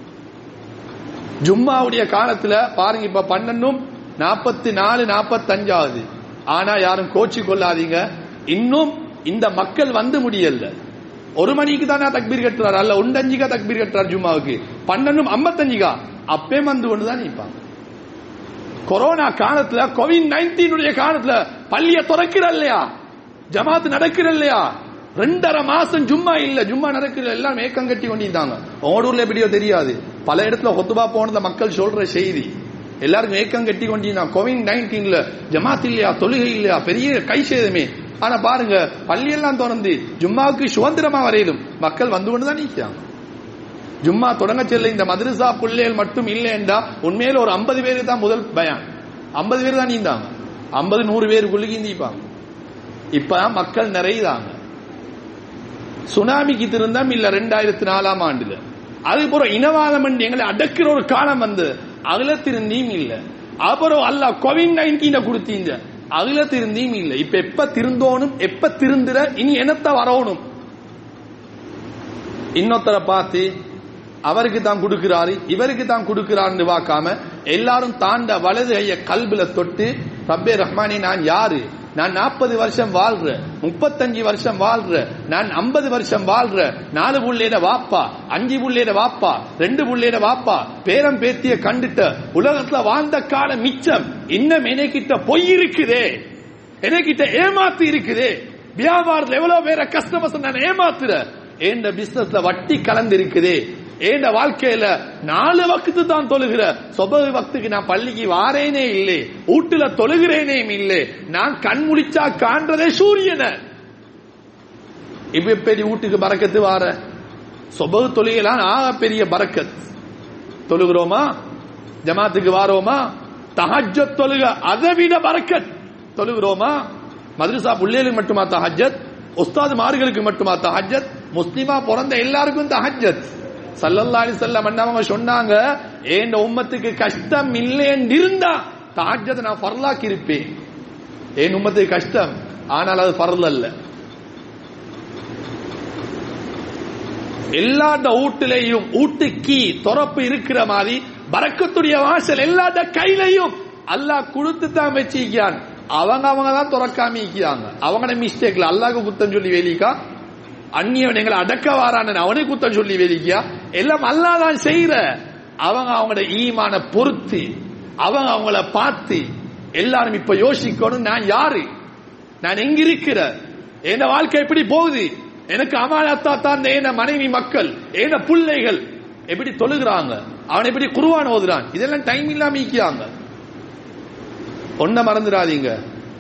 ஜும்மாவுடைய காலத்துல பாருங்க இப்ப பன்னெண்டும் நாற்பத்தி நாலு நாற்பத்தஞ்சாவது ஆனா யாரும் கோச்சி கொள்ளாதீங்க இன்னும் இந்த மக்கள் வந்து முடியல ஒரு மணிக்கு தானே தக்பீர் கட்டுறாரு அல்ல ஒன்றஞ்சிக்கா தக்பீர் கட்டுறாரு ஜும்மாவுக்கு பன்னெண்டும் ஐம்பத்தஞ்சிக்கா அப்பே வந்து கொண்டுதான் நிற்பாங்க கொரோனா காலத்துல கோவிட் நைன்டீனுடைய காலத்துல பள்ளிய திறக்கிற இல்லையா ஜமாத் நடக்கிற இல்லையா ரெண்டரை மாசம் ஜும்மா இல்ல ஜும்மா நடக்கிற எல்லாம் மேக்கம் கட்டி கொண்டிருந்தாங்க உங்களோட ஊர்ல எப்படியோ தெரியாது பல இடத்துல கொத்துபா போனத மக்கள் சொல்ற செய்தி எல்லாரும் மேக்கம் கட்டி கொண்டிருந்தாங்க கோவிட் நைன்டீன்ல ஜமாத் இல்லையா தொழுகை இல்லையா பெரிய கை சேதமே ஆனா பாருங்க பள்ளியெல்லாம் திறந்து ஜும்மாவுக்கு சுதந்திரமா வரையிலும் மக்கள் வந்து கொண்டுதான் நிற்கிறாங்க ஜும்மா தொடங்க செல்ல இந்த மதரசா பிள்ளைகள் மட்டும் இல்லை என்றா உண்மையில ஒரு ஐம்பது பேருக்கு தான் முதல் பயம் ஐம்பது பேர் தான் நீந்தாங்க ஐம்பது நூறு பேருக்குள்ளுக்கு நீந்திப்பாங்க இப்ப மக்கள் நிறையுதாங்க சுனாமிக்கு திருந்தம் இல்ல ரெண்டாயிரத்தி நாலாம் ஆண்டுல அதுக்கப்புறம் இனவாதம் என்று எங்களை அடக்கிற ஒரு காலம் வந்து அதுல திருந்தியும் இல்ல அப்புறம் அல்ல கோவிட் நைன்டீன கொடுத்தீங்க அதுல திருந்தியும் இல்ல இப்ப எப்ப திருந்தோணும் எப்ப திருந்துற இனி என்னத்த வரணும் இன்னொருத்தரை பார்த்து அவருக்கு தான் கொடுக்கிறாரு இவருக்கு தான் கொடுக்கிறாருன்னு பார்க்காம எல்லாரும் தாண்ட வலது கைய கல்புல தொட்டு ரப்பே ரஹ்மானி நான் யாரு நான் நாற்பது வருஷம் வாழ்ற முப்பத்தஞ்சு வருஷம் வாழ்ற நான் ஐம்பது வருஷம் வாழ்ற நாலு புள்ளேட வாப்பா அஞ்சு புள்ளேட வாப்பா ரெண்டு புள்ளேட வாப்பா பேரம் பேத்திய கண்டுட்ட உலகத்துல வாழ்ந்த காலம் மிச்சம் இன்னும் எனக்கிட்ட பொய் இருக்குதே எனக்கிட்ட ஏமாத்து இருக்குதே வியாபாரத்துல எவ்வளவு பேர கஸ்டமர்ஸ் நான் ஏமாத்துற ஏண்ட பிசினஸ்ல வட்டி கலந்து இருக்குதே ஏண்ட வாழ்க்கையில நாலு வக்து தான் தொழுகிற சொபகு வக்துக்கு நான் பள்ளிக்கு வாரேனே இல்லை வீட்டுல தொழுகிறேனே இல்லை நான் கண் முழிச்சா காண்றதே சூரியன இப்ப பெரிய வீட்டுக்கு பறக்கத்து வார சொபகு தொழுகைலாம் ஆக பெரிய பறக்கத் தொழுகிறோமா ஜமாத்துக்கு வாரோமா தஹஜத் தொழுக அதை விட பறக்கத் தொழுகிறோமா மதுரசா பிள்ளைகளுக்கு மட்டுமா தஹஜத் உஸ்தாது மார்களுக்கு மட்டுமா தஹஜத் முஸ்லிமா பிறந்த எல்லாருக்கும் தஹஜத் சல்லல்லா அலி செல்லம் அவங்க சொன்னாங்க என் உம்மத்துக்கு கஷ்டம் இல்லைன்னு இருந்தா தஹஜத் நான் ஃபர்லாக்கி இருப்பேன் என் உம்மத்துக்கு கஷ்டம் ஆனால் அது ஃபர்ல் அல்ல எல்லாத்த வீட்டிலையும் வீட்டுக்கு துறப்பு இருக்கிற மாதிரி பறக்கத்துடைய வாசல் எல்லாத்த கையிலையும் அல்லாஹ் கொடுத்து தான் வச்சிருக்கான் அவங்க அவங்க தான் துறக்காம இருக்கிறாங்க அவங்கள மிஸ்டேக்ல அல்லாஹ்க்கு குத்தம் சொல்லி வேலிக்கா அந்நியவன் எங்களை அடக்க வாரான அவனே குத்தம் சொல்லி வேலிக்கியா எல்லாம் அல்லா தான் செய்யற அவங்க அவங்களோட ஈமான பொறுத்து அவங்க அவங்கள பார்த்து எல்லாரும் இப்ப யோசிக்கணும் நான் யாரு நான் எங்க இருக்கிற என் வாழ்க்கை எப்படி போகுது எனக்கு அமானத்தா தான் என் மனைவி மக்கள் என் பிள்ளைகள் எப்படி தொழுகிறாங்க அவன் எப்படி குருவான் ஓதுறான் இதெல்லாம் டைம் இல்லாம ஈக்கியாங்க ஒன்ன மறந்துடாதீங்க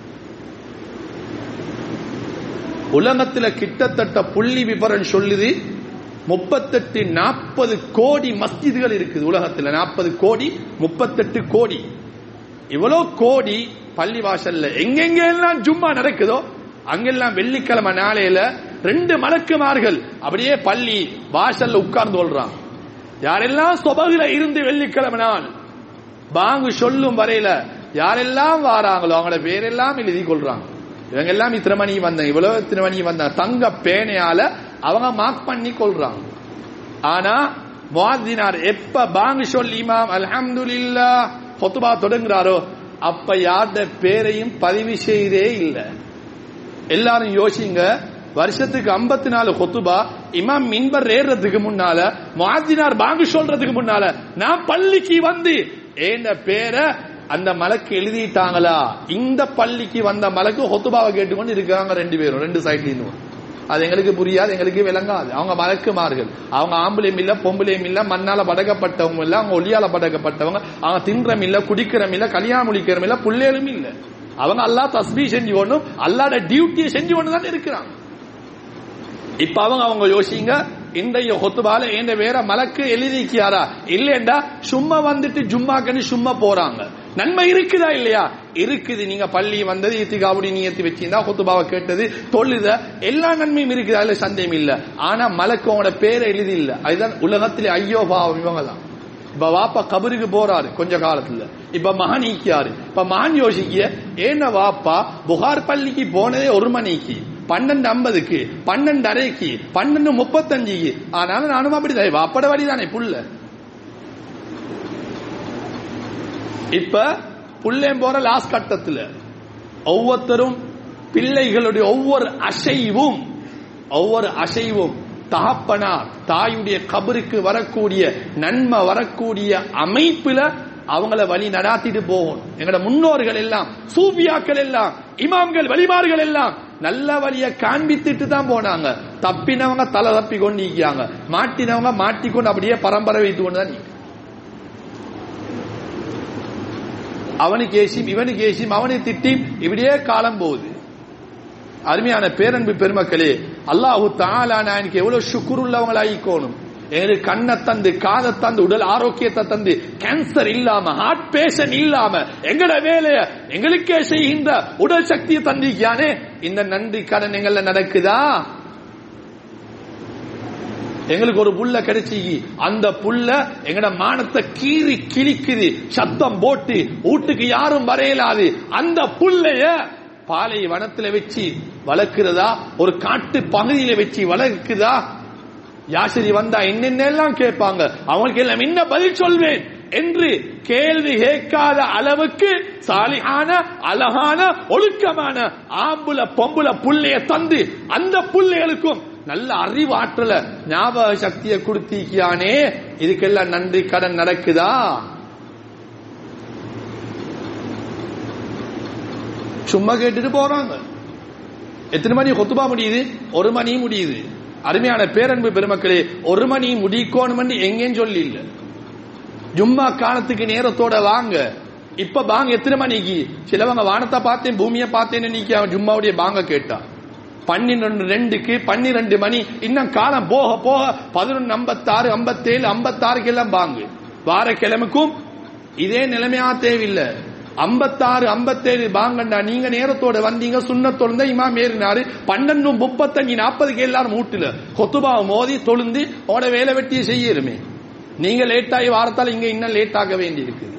உலகத்துல கிட்டத்தட்ட புள்ளி விவரம் சொல்லுது முப்பத்தெட்டு நாற்பது கோடி மஸ்ஜிதுகள் இருக்குது உலகத்துல நாற்பது கோடி முப்பத்தெட்டு கோடி இவ்வளவு கோடி பள்ளி வாசல்ல எங்கெங்க எல்லாம் ஜும்மா நடக்குதோ அங்கெல்லாம் வெள்ளிக்கிழமை நாளையில ரெண்டு மலக்குமார்கள் அப்படியே பள்ளி வாசல்ல உட்கார்ந்து கொள்றான் யாரெல்லாம் சொபகுல இருந்து வெள்ளிக்கிழமை நாள் பாங்கு சொல்லும் வரையில யாரெல்லாம் வாராங்களோ அவங்களோட பேரெல்லாம் எழுதி கொள்றாங்க இவங்க எல்லாம் இத்தனை மணிக்கு வந்தாங்க இவ்வளவு இத்தனை மணிக்கு வந்தாங்க தங்க பேனையால அவங்க மார்க் பண்ணி கொள்றாங்க ஆனா முவாத்தினார் எப்ப பாங்கு சொல்லி இமாம் அல்ஹம்துலில்லா ஹொத்துபா தொடங்குறாரோ அப்ப யார்ட பேரையும் பதிவு செய்தே இல்லை எல்லாரும் யோசிங்க வருஷத்துக்கு 54 நாலு கொத்துபா இமாம் மின்பர் ஏறுறதுக்கு முன்னால முவாத்தினார் பாங்கு சொல்றதுக்கு முன்னால நான் பள்ளிக்கு வந்து ஏண்ட பேரை அந்த மலக்கு எழுதிட்டாங்களா இந்த பள்ளிக்கு வந்த மலக்கு ஹொத்துபாவை கேட்டுக்கொண்டு இருக்காங்க ரெண்டு பேரும் ரெண்டு சைட்லயும் அது எங்களுக்கு புரியாது எங்களுக்கு விளங்காது அவங்க மலக்குமார்கள் அவங்க ஆம்பளையும் இல்ல பொம்பளையும் இல்ல மண்ணால படக்கப்பட்டவங்க இல்ல அவங்க ஒளியால படக்கப்பட்டவங்க அவங்க தின்றம் இல்ல குடிக்கிறம் இல்ல கல்யாணம் முடிக்கிறோம் இல்ல புள்ளைகளும் இல்ல அவங்க அல்லா தஸ்பீ செஞ்சு கொண்டும் அல்லாட டியூட்டியை செஞ்சு கொண்டு தான் இருக்கிறாங்க இப்ப அவங்க அவங்க யோசிங்க இன்றைய ஹொத்துபால என்ன வேற மலக்கு எழுதிக்கியாரா இல்லைண்டா சும்மா வந்துட்டு ஜும்மாக்கன்னு சும்மா போறாங்க நன்மை இருக்குதா இல்லையா இருக்குது நீங்க பள்ளி வந்தது இத்திகாவுடி நீயத்தி வச்சிருந்தா ஹொத்துபாவை கேட்டது தொழுத எல்லா நன்மையும் இருக்குது அதுல சந்தேகம் இல்ல ஆனா மலக்கு உங்களோட பேரை எழுதி இல்ல அதுதான் உலகத்திலே ஐயோ பாவம் இவங்க தான் இப்ப வாப்பா கபருக்கு போறாரு கொஞ்ச காலத்துல இப்ப மகன் ஈக்கியாரு இப்ப மகன் யோசிக்க ஏன வாப்பா புகார் பள்ளிக்கு போனதே ஒரு மணிக்கு பன்னெண்டு ஐம்பதுக்கு பன்னெண்டு அரைக்கு பன்னெண்டு முப்பத்தஞ்சுக்கு ஆனாலும் நானும் அப்படிதான் வாப்பட வழிதானே புள்ள இப்ப புள்ளேம் போற லாஸ்ட் கட்டத்துல ஒவ்வொருத்தரும் பிள்ளைகளுடைய ஒவ்வொரு அசைவும் ஒவ்வொரு அசைவும் தகப்பனார் தாயுடைய கபருக்கு வரக்கூடிய நன்மை வரக்கூடிய அமைப்புல அவங்கள வழி நடாத்திட்டு போகணும் எங்கட முன்னோர்கள் எல்லாம் சூஃபியாக்கள் எல்லாம் இமாம்கள் வழிமார்கள் எல்லாம் நல்ல வழிய காண்பித்துட்டு தான் போனாங்க தப்பினவங்க தலை தப்பி கொண்டு நிற்காங்க மாட்டினவங்க மாட்டிக்கொண்டு அப்படியே பரம்பரை வைத்து கொண்டு தான் நிக்க அவனுக்கு ஏசியும் இவனுக்கு ஏசியும் அவனை திட்டி இப்படியே காலம் போகுது அருமையான பேரன்பு பெருமக்களே அல்லாஹு தாலா நான் எனக்கு எவ்வளவு சுக்குர் உள்ளவங்களாயிக்கோணும் எங்களுக்கு கண்ணை தந்து காதை தந்து உடல் ஆரோக்கியத்தை தந்து கேன்சர் இல்லாம ஹார்ட் பேஷன் இல்லாம எங்கட வேலைய எங்களுக்கே செய்கின்ற உடல் சக்தியை தந்திக்கானே இந்த நன்றி கடன் எங்கள நடக்குதா எங்களுக்கு ஒரு புல்ல கிடைச்சி அந்த புல்ல எங்கட மானத்தை கீறி கிழிக்குது சத்தம் போட்டு வீட்டுக்கு யாரும் வரையலாது அந்த புல்லைய பாலை வனத்துல வச்சு வளர்க்கிறதா ஒரு காட்டு பகுதியில வச்சு வளர்க்குதா யாசரி வந்தா என்னென்னலாம் கேட்பாங்க அவங்களுக்கு எல்லாம் என்ன பதில் சொல்வேன் என்று கேள்வி கேட்காத அளவுக்கு சாலிகான அழகான ஒழுக்கமான ஆம்புல பொம்புல புள்ளைய தந்து அந்த புள்ளைகளுக்கும் நல்ல அறிவாற்றல ஞாபக சக்தியை கொடுத்திக்கியானே இதுக்கெல்லாம் நன்றி கடன் நடக்குதா சும்மா கேட்டுட்டு போறாங்க எத்தனை மணி கொத்துபா முடியுது ஒரு மணி முடியுது அருமையான பேரன்பு பெருமக்களே ஒரு மணி முடிக்கணும் எங்கேன்னு சொல்லி இல்ல ஜும்மா காலத்துக்கு நேரத்தோட வாங்க இப்ப பாங்க எத்தனை மணிக்கு சிலவங்க வானத்தை பார்த்தேன் பூமியை பார்த்தேன்னு நீக்கி அவன் ஜும்மாவுடைய பாங்க கேட்டான் பன்னிரெண்டு ரெண்டுக்கு பன்னிரெண்டு மணி இன்னும் காலம் போக போக பதினொன்னு ஐம்பத்தாறு ஐம்பத்தேழு ஐம்பத்தாறுக்கு எல்லாம் பாங்கு வார கிழமைக்கும் இதே நிலைமையா தேவையில்லை ஐம்பத்தாறு ஐம்பத்தேழு பாங்கண்டா நீங்க நேரத்தோட வந்தீங்க சுண்ணத்தோட இமாம் ஏறினாரு பன்னெண்டு முப்பத்தஞ்சு நாற்பதுக்கு எல்லாரும் மூட்டுல கொத்துபாவை மோதி தொழுந்து ஓட வேலை வெட்டியை செய்யருமே நீங்க லேட்டாகி வாரத்தால் இங்க இன்னும் லேட் ஆக வேண்டி இருக்குது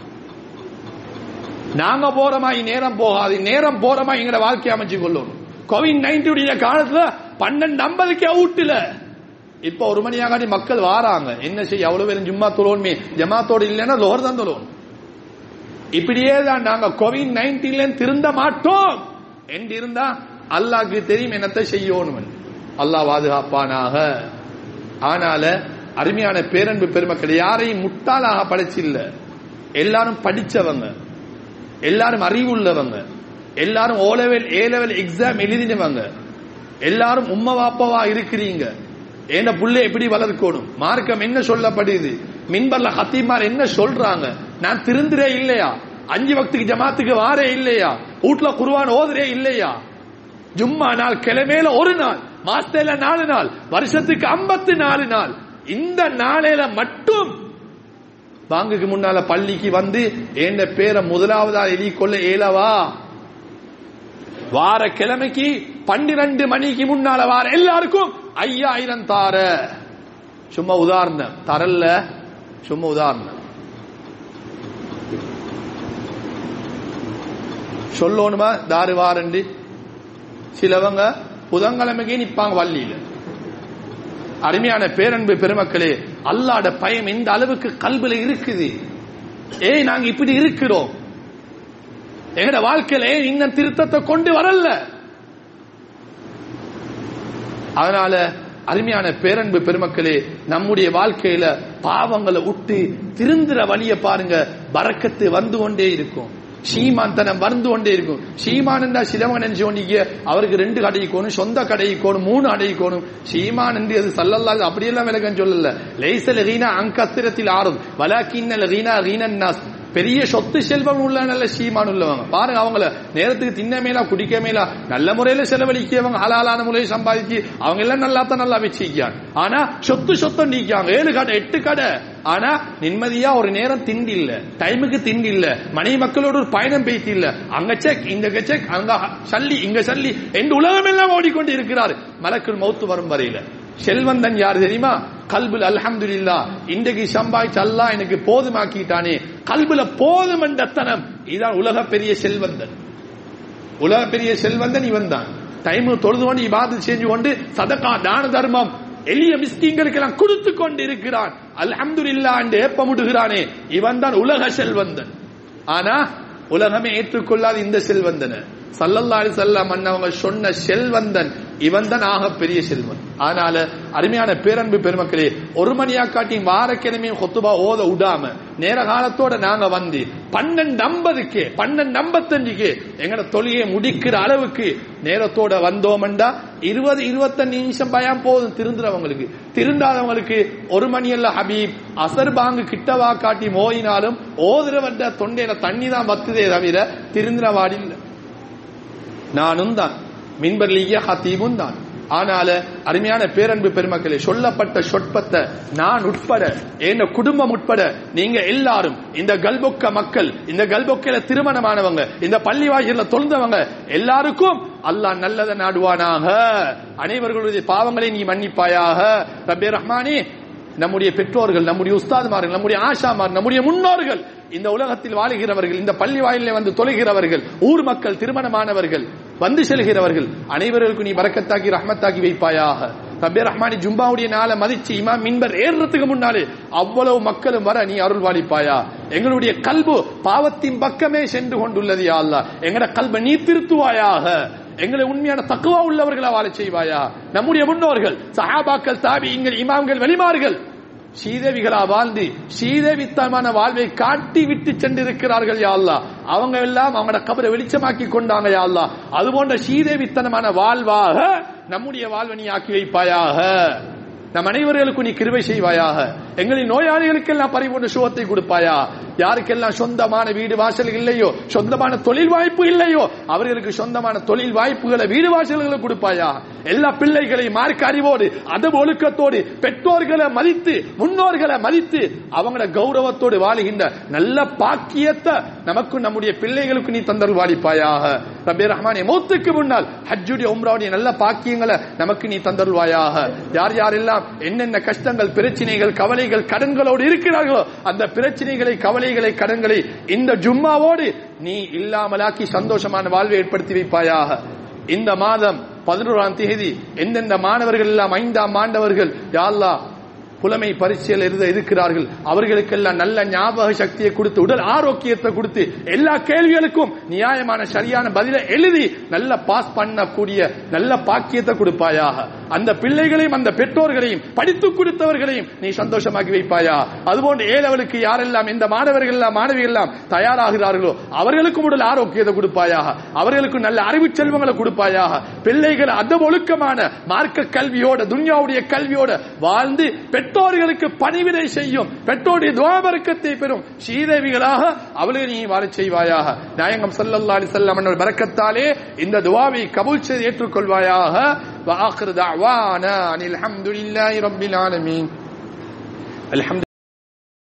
நாங்க போறமாய் நேரம் போகாது நேரம் போறமாய் எங்கட வாழ்க்கை அமைச்சு கொள்ளணும் கோவிட் நைன்டீனுடைய காலத்துல பன்னெண்டு ஐம்பதுக்கு அவுட்டுல இப்ப ஒரு மணியாகாடி மக்கள் வாராங்க என்ன செய்ய அவ்வளவு பேரும் ஜும்மா தொழுவோமே ஜமாத்தோடு இல்லைன்னா லோர் தான் தொழுவோம் இப்படியே தான் நாங்க கோவிட் நைன்டீன்ல திருந்த மாட்டோம் என்று இருந்தா அல்லாஹ்க்கு தெரியும் என்னத்தை செய்யணும் அல்லாஹ் பாதுகாப்பானாக ஆனால அருமையான பேரன்பு பெருமக்கள் யாரையும் முட்டாளாக படைச்சில்ல எல்லாரும் படிச்சவங்க எல்லாரும் அறிவுள்ளவங்க எல்லாரும் O level A level exam எழுதினவங்க எல்லாரும் உம்ம வாப்பவா இருக்கிறீங்க ஏன புள்ளை எப்படி வளர்க்கணும் மார்க்கம் என்ன சொல்லப்படுது மின்பர்ல ஹத்தீமார் என்ன சொல்றாங்க நான் திருந்துறே இல்லையா அஞ்சு வக்துக்கு ஜமாத்துக்கு வாரே இல்லையா வீட்டுல குருவான் ஓதுறே இல்லையா ஜும்மா நாள் கிழமையில ஒரு நாள் மாசத்துல நாலு நாள் வருஷத்துக்கு ஐம்பத்தி நாலு நாள் இந்த நாளையில மட்டும் பாங்குக்கு முன்னால பள்ளிக்கு வந்து என்ன பேரை முதலாவதா எழுதி கொள்ள இயலவா வார கிழமைக்கு பன்னிரண்டு மணிக்கு முன்னால வார எல்லாருக்கும் ஐயாயிரம் தார சும்மா உதாரணம் தரல சும்மா உதாரணம் சொல்லணுமா தாரு வாரண்டு சிலவங்க புதன்கிழமைக்கு நிப்பாங்க வள்ளியில அருமையான பேரன்பு பெருமக்களே அல்லாட பயம் எந்த அளவுக்கு கல்வில இருக்குது ஏய் நாங்க இப்படி இருக்கிறோம் எங்கட வாழ்க்கையில ஏன் இன்னும் திருத்தத்தை கொண்டு வரல அதனால அருமையான பேரன்பு பெருமக்களே நம்முடைய வாழ்க்கையில பாவங்களை விட்டு திருந்துற வழிய பாருங்க பறக்கத்து வந்து கொண்டே இருக்கும் ஷீமான் தனம் வந்து கொண்டே இருக்கும் ஷீமான் என்றா சிலவங்க நினைச்சு கொண்டீங்க அவருக்கு ரெண்டு கடை கோணும் சொந்த கடை கோணும் மூணு அடை கோணும் ஷீமான் என்று அது சல்லல்லா அப்படியெல்லாம் விலகன்னு சொல்லல லைசல் ரீனா அங்கஸ்திரத்தில் ஆறும் வலாக்கின்னல் ரீனா ரீனன் நாஸ் பெரிய சொத்து செல்வம் உள்ள நல்ல சீமான் உள்ளவங்க பாருங்க அவங்கள நேரத்துக்கு தின்ன மேலா குடிக்க மேலா நல்ல முறையில செலவழிக்கவங்க ஹலாலான முறையை சம்பாதிச்சு அவங்க எல்லாம் நல்லா தான் நல்லா வச்சிருக்காங்க ஆனா சொத்து சொத்தை நீக்காங்க ஏழு கடை எட்டு கடை ஆனா நிம்மதியா ஒரு நேரம் திண்டி இல்ல டைமுக்கு திண்டி இல்ல மனைவி மக்களோட ஒரு பயணம் பேசி இல்ல அங்க செக் இங்க செக் அங்க சல்லி இங்க சல்லி என்று உலகம் எல்லாம் ஓடிக்கொண்டு இருக்கிறார் மலக்குள் மௌத்து வரும் வரையில செல்வந்தன் யார் தெரியுமா கல்புல் அல்ஹம்துலில்லா இன்றைக்கு சம்பாதிச்சு அல்லாஹ் எனக்கு போதுமாக்கிட்டானே கல்புல போதும் என்ற தனம் இதான் உலக பெரிய செல்வந்தன் உலக பெரிய செல்வந்தன் இவன் தான் டைம் தொழுது கொண்டு இபாது செஞ்சு கொண்டு சதகா தான தர்மம் எளிய மிஸ்கிங்களுக்கு எல்லாம் கொடுத்து கொண்டு இருக்கிறான் அல்ஹம்துலில்லா என்று ஏப்பமுடுகிறானே இவன் தான் உலக செல்வந்தன் ஆனா உலகமே ஏற்றுக்கொள்ளாத இந்த செல்வந்தன சல்லல்லாஹு செல்லம் அவங்க சொன்ன செல்வந்தன் இவன் தான் ஆக பெரிய செல்வன் அதனால அருமையான பேரன்பு பெருமக்களே ஒரு மணியா காட்டி வாரக்கிழமையும் கொத்துபா ஓத விடாம நேர காலத்தோட நாங்க வந்து பன்னெண்டு ஐம்பதுக்கு பன்னெண்டு ஐம்பத்தஞ்சுக்கு எங்கட தொழிலை முடிக்கிற அளவுக்கு நேரத்தோட வந்தோம்டா இருபது இருபத்தஞ்சு நிமிஷம் பயம் போதும் திருந்துறவங்களுக்கு திருந்தாதவங்களுக்கு ஒரு மணி அல்ல ஹபீப் அசர் பாங்கு கிட்டவா காட்டி மோதினாலும் ஓதுறவன்ற தொண்டையில தண்ணி தான் வத்துதே தவிர திருந்திரவாடி இல்லை நானும் தான் மின்பர்லிய ஹத்தீமும் தான் ஆனால அருமையான பேரன்பு பெருமக்களே சொல்லப்பட்ட சொற்பத்தை நான் உட்பட என்ன குடும்பம் உட்பட நீங்க எல்லாரும் இந்த கல்பொக்க மக்கள் இந்த கல்பொக்கையில திருமணமானவங்க இந்த பள்ளி வாயில தொழுந்தவங்க எல்லாருக்கும் அல்லாஹ் நல்லதை நாடுவானாக அனைவர்களுடைய பாவங்களை நீ மன்னிப்பாயாக ரப்பே ரஹ்மானே நம்முடைய பெற்றோர்கள் நம்முடைய உஸ்தாதுமார்கள் நம்முடைய ஆஷாமார் நம்முடைய முன்னோர்கள் இந்த உலகத்தில் வாழுகிறவர்கள் இந்த பள்ளி வாயிலே வந்து தொலைகிறவர்கள் ஊர் மக்கள் திருமணமானவர்கள் வந்து செல்கிறவர்கள் அனைவருக்கும் நீ வரக்கத்தாக்கி ரஹ்மத்தாக்கி வைப்பாயாக ரப்பே ரஹ்மானி ஜும்பாவுடைய நாளை மதிச்சு இமா மின்பர் ஏறுறதுக்கு முன்னாலே அவ்வளவு மக்களும் வர நீ அருள் வாழிப்பாயா எங்களுடைய கல்பு பாவத்தின் பக்கமே சென்று கொண்டுள்ளது யா அல்லாஹ் எங்கட கல்பை நீ திருத்துவாயாக எங்களை உண்மையான தக்குவா உள்ளவர்களா வாழ செய்வாயா நம்முடைய முன்னோர்கள் சஹாபாக்கள் தாபிங்கள் இமாம்கள் வெளிமார்கள் ஸ்ரீதேவிகளா வாழ்ந்து ஸ்ரீதேவித்தனமான வாழ்வை காட்டி விட்டு சென்றிருக்கிறார்கள் யா அல்லாஹ் அவங்க எல்லாம் அவங்களோட கபரை வெளிச்சமாக்கி கொண்டாங்க யா அல்லாஹ் அது போன்ற ஸ்ரீதேவித்தனமான வாழ்வாக நம்முடைய வாழ்வை நீ ஆக்கி வைப்பாயாக நம் அனைவர்களுக்கும் நீ கிருபை செய்வாயாக எங்களின் நோயாளிகளுக்கெல்லாம் பரிபூர்ண சுகத்தை கொடுப்பாயா யாருக்கெல்லாம் சொந்தமான வீடு வாசல் இல்லையோ சொந்தமான தொழில் வாய்ப்பு இல்லையோ அவர்களுக்கு சொந்தமான தொழில் வாய்ப்புகளை வீடு வாசல்களை கொடுப்பாயா எல்லா பிள்ளைகளையும் மார்க்க அறிவோடு அதவு ஒழுக்கத்தோடு பெற்றோர்களை மதித்து முன்னோர்களை மதித்து அவங்கள கௌரவத்தோடு வாழுகின்ற நல்ல பாக்கியத்தை நமக்கும் நம்முடைய பிள்ளைகளுக்கு நீ தந்தல் வாழிப்பாயாக ரபே ரஹ்மானே மௌத்துக்கு முன்னால் ஹஜ்ஜுடைய உம்ராவுடைய நல்ல பாக்கியங்களை நமக்கு நீ தந்தருள்வாயாக யார் யாரெல்லாம் என்னென்ன கஷ்டங்கள் பிரச்சனைகள் கவலைகள் கடன்களோடு இருக்கிறார்களோ அந்த பிரச்சனைகளை கவலைகளை கடன்களை இந்த ஜும்மாவோடு நீ இல்லாமலாக்கி சந்தோஷமான வாழ்வை ஏற்படுத்தி வைப்பாயாக இந்த மாதம் பதினோராம் தேதி எந்தெந்த மாணவர்கள் எல்லாம் ஐந்தாம் ஆண்டவர்கள் யாழ்லா புலமை பரீட்சையில் இருந்து இருக்கிறார்கள் அவர்களுக்கெல்லாம் நல்ல ஞாபக சக்தியை கொடுத்து உடல் ஆரோக்கியத்தை கொடுத்து எல்லா கேள்விகளுக்கும் நியாயமான சரியான பதிலை எழுதி நல்ல பாஸ் பண்ணக்கூடிய நல்ல பாக்கியத்தை கொடுப்பாயாக அந்த பிள்ளைகளையும் அந்த பெற்றோர்களையும் படித்துக் கொடுத்தவர்களையும் நீ சந்தோஷமாக்கி வைப்பாயா அதுபோன்று ஏழவளுக்கு யாரெல்லாம் இந்த மாணவர்கள் எல்லாம் மாணவிகள் எல்லாம் தயாராகிறார்களோ அவர்களுக்கும் உடல் ஆரோக்கியத்தை கொடுப்பாயாக அவர்களுக்கு நல்ல அறிவு செல்வங்களை கொடுப்பாயாக பிள்ளைகள் அந்த ஒழுக்கமான மார்க்க கல்வியோட துன்யாவுடைய கல்வியோட வாழ்ந்து பெற்றோர்களுக்கு பணிவிடை செய்யும் பெற்றோருடைய துவாபரக்கத்தை பெறும் ஸ்ரீதேவிகளாக அவளை நீ வாழச் செய்வாயாக நாயகம் ஸல்லல்லாஹு அலைஹி வஸல்லம் என்ற பரக்கத்தாலே இந்த துவாவை கபூல் செய்து ஏற்றுக்கொள்வாயாக وآخر دعوانا أن الحمد لله رب العالمين الحمد